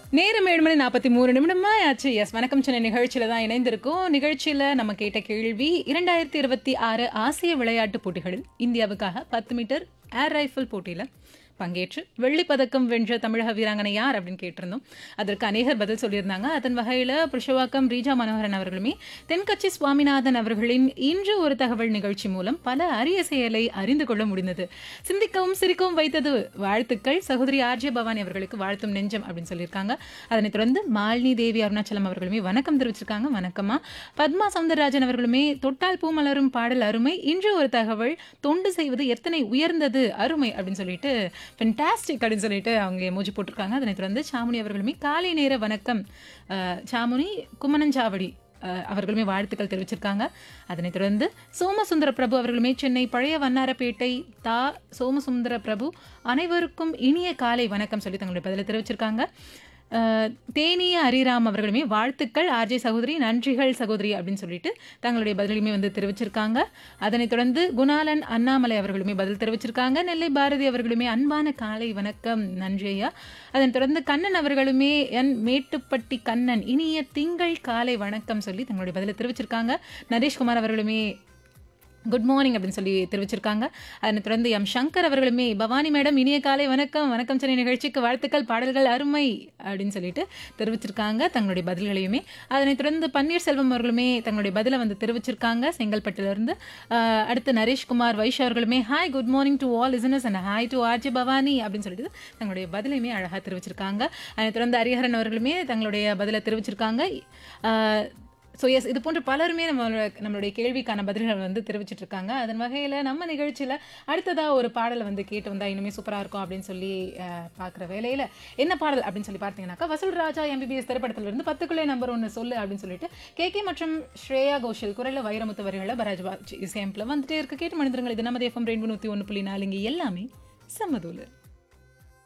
நேரம் ஏழு மணி நாற்பத்தி மூணு நிமிடமா ஆச்சு எஸ் வணக்கம் சென்னை நிகழ்ச்சியில தான் இணைந்திருக்கோம் நிகழ்ச்சியில நம்ம கேட்ட கேள்வி இரண்டாயிரத்தி இருபத்தி ஆறு ஆசிய விளையாட்டுப் போட்டிகளில் இந்தியாவுக்காக பத்து மீட்டர் ஏர் ரைஃபிள் போட்டியில பங்கேற்று வெள்ளிப் பதக்கம் வென்ற தமிழக வீராங்கனை யார் அப்படின்னு கேட்டிருந்தோம் அதற்கு அநேகர் பதில் சொல்லியிருந்தாங்க அதன் வகையில் புருஷவாக்கம் ரீஜா மனோகரன் அவர்களுமே தென்கட்சி சுவாமிநாதன் அவர்களின் இன்று ஒரு தகவல் நிகழ்ச்சி மூலம் பல அரிய செயலை அறிந்து கொள்ள முடிந்தது சிந்திக்கவும் சிரிக்கவும் வைத்தது வாழ்த்துக்கள் சகோதரி ஆர்ஜே பவானி அவர்களுக்கு வாழ்த்தும் நெஞ்சம் அப்படின்னு சொல்லியிருக்காங்க அதனைத் தொடர்ந்து மாலினி தேவி அருணாச்சலம் அவர்களுமே வணக்கம் தெரிவிச்சிருக்காங்க வணக்கமா பத்மா சவுந்தரராஜன் அவர்களுமே தொட்டால் பூ மலரும் பாடல் அருமை இன்று ஒரு தகவல் தொண்டு செய்வது எத்தனை உயர்ந்தது அருமை அப்படின்னு சொல்லிட்டு ஃபென்டாஸ்டிக் அப்படின்னு சொல்லிட்டு அவங்க எமோஜி போட்டிருக்காங்க அதனைத் தொடர்ந்து சாமுனி அவர்களுமே காலை நேர வணக்கம் அஹ், சாமுனி கும்மனஞ்சாவடி அஹ், அவர்களுமே வாழ்த்துக்கள் தெரிவிச்சிருக்காங்க அதனைத் தொடர்ந்து சோமசுந்தர பிரபு அவர்களுமே சென்னை பழைய வண்ணாரப்பேட்டை தா சோமசுந்தர பிரபு அனைவருக்கும் இனிய காலை வணக்கம் சொல்லி தங்களுடைய பதிலை தெரிவிச்சிருக்காங்க அஹ், தேனிய ஹரிராம் அவர்களுமே வாழ்த்துக்கள் ஆர்ஜே சகோதரி நன்றிகள் சகோதரி அப்படின்னு சொல்லிட்டு தங்களுடைய பதிலுமே வந்து தெரிவிச்சிருக்காங்க அதனைத் தொடர்ந்து குணாலன் அண்ணாமலை அவர்களுமே பதில் தெரிவிச்சிருக்காங்க நெல்லை பாரதி அவர்களுமே அன்பான காலை வணக்கம் நன்றி ஐயா அதனைத் தொடர்ந்து கண்ணன் அவர்களுமே என் மேட்டுப்பட்டி கண்ணன் இனிய திங்கள் காலை வணக்கம் சொல்லி தங்களுடைய பதிலை தெரிவிச்சிருக்காங்க நரேஷ்குமார் அவர்களுமே குட் மார்னிங் அப்படின்னு சொல்லி தெரிவிச்சிருக்காங்க அதனை தொடர்ந்து எம் சங்கர் அவர்களுமே பவானி மேடம் இனிய காலை வணக்கம் வணக்கம் சென்னை நிகழ்ச்சிக்கு வாழ்த்துக்கள் பாடல்கள் அருமை அப்படின்னு சொல்லிட்டு தெரிவிச்சிருக்காங்க தங்களுடைய பதில்களையுமே அதனைத் தொடர்ந்து பன்னீர்செல்வம் அவர்களுமே தங்களுடைய பதிலை வந்து தெரிவிச்சிருக்காங்க செங்கல்பட்டிலிருந்து ஆஹ், அடுத்து நரேஷ்குமார் வைஷ் அவர்களுமே hi good morning to all listeners and hi to RJ Bhavani அப்படின்னு சொல்லிட்டு தங்களுடைய பதிலையுமே அழகாக தெரிவிச்சிருக்காங்க அதனைத் தொடர்ந்து ஹரிஹரன் அவர்களுமே தங்களுடைய பதிலை தெரிவிச்சிருக்காங்க ஆஹ், ஸோ எஸ் இது போன்ற பலருமே நம்மளோட நம்மளுடைய கேள்விக்கான பதில்கள் வந்து தெரிவிச்சிட்டு இருக்காங்க அதன் வகையில் நம்ம நிகழ்ச்சியில் அடுத்ததாக ஒரு பாடலை வந்து கேட்டு வந்தால் இனிமேல் சூப்பராக இருக்கும் அப்படின்னு சொல்லி பார்க்குற வேலையில் என்ன பாடல் அப்படின்னு சொல்லி பார்த்தீங்கன்னாக்கா வசூல் ராஜா எம்பிபிஎஸ் திரைப்படத்திலிருந்து பத்துக்குள்ளே நம்பர் ஒன்று சொல்லு அப்படின்னு சொல்லிட்டு கேகே மற்றும் ஸ்ரேயா கோஷல் குரலில் வைரமுத்து வரிகளில் பராஜ் பாஜ் இசையம்பில் வந்துட்டே இருக்க கேட்டு மனிதர்கள் இது நமது எஃப்எம் ரெண்டு நூற்றி ஒன்று புள்ளி நாலு இங்கே எல்லாமே சம்மதூலு